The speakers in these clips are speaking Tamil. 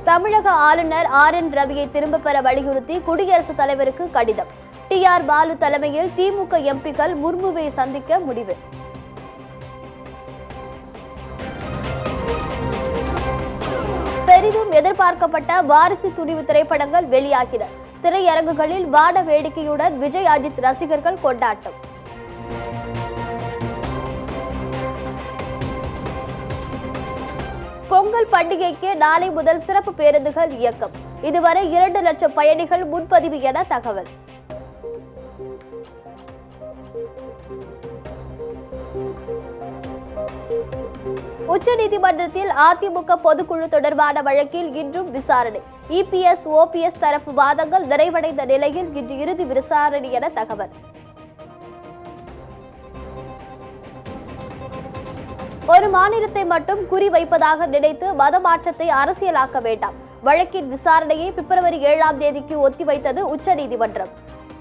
தமிழக ஆளுநர் ஆர் என் ரவியை திரும்ப பெற வலியுறுத்தி குடியரசுத் தலைவருக்கு கடிதம் டி ஆர் பாலு தலைமையில் திமுக எம்பிக்கள் முர்முவை சந்திக்க முடிவு பெரிதும் எதிர்பார்க்கப்பட்ட வாரிசு துணிவு திரைப்படங்கள் வெளியாகின திரையரங்குகளில் வாட வேடிக்கையுடன் விஜய் அஜித் ரசிகர்கள் கொண்டாட்டம் பொங்கல் பண்டிகைக்கு நாளை முதல் சிறப்பு பேருந்துகள் இயக்கம் இதுவரை இரண்டு லட்சம் பயணிகள் முன்பதிவு என தகவல் உச்சநீதிமன்றத்தில் அதிமுக பொதுக்குழு தொடர்பான வழக்கில் இன்றும் விசாரணை இபிஎஸ் ஓபிஎஸ் தரப்பு வாதங்கள் நிறைவடைந்த நிலையில் இன்று இறுதி விசாரணை என தகவல் ஒரு மாநிலத்தை மட்டும் குறிவைப்பதாக நினைத்து மதமாற்றத்தை அரசியலாக்க வேண்டாம் வழக்கின் விசாரணையை பிப்ரவரி ஏழாம் தேதிக்கு ஒத்திவைத்தது உச்சநீதிமன்றம்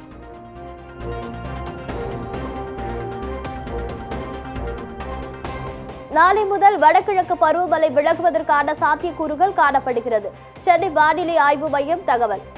நாளை முதல் வடகிழக்கு பருவமழை விலகுவதற்கான சாத்தியக்கூறுகள் காணப்படுகிறது சென்னை வானிலை ஆய்வு மையம் தகவல்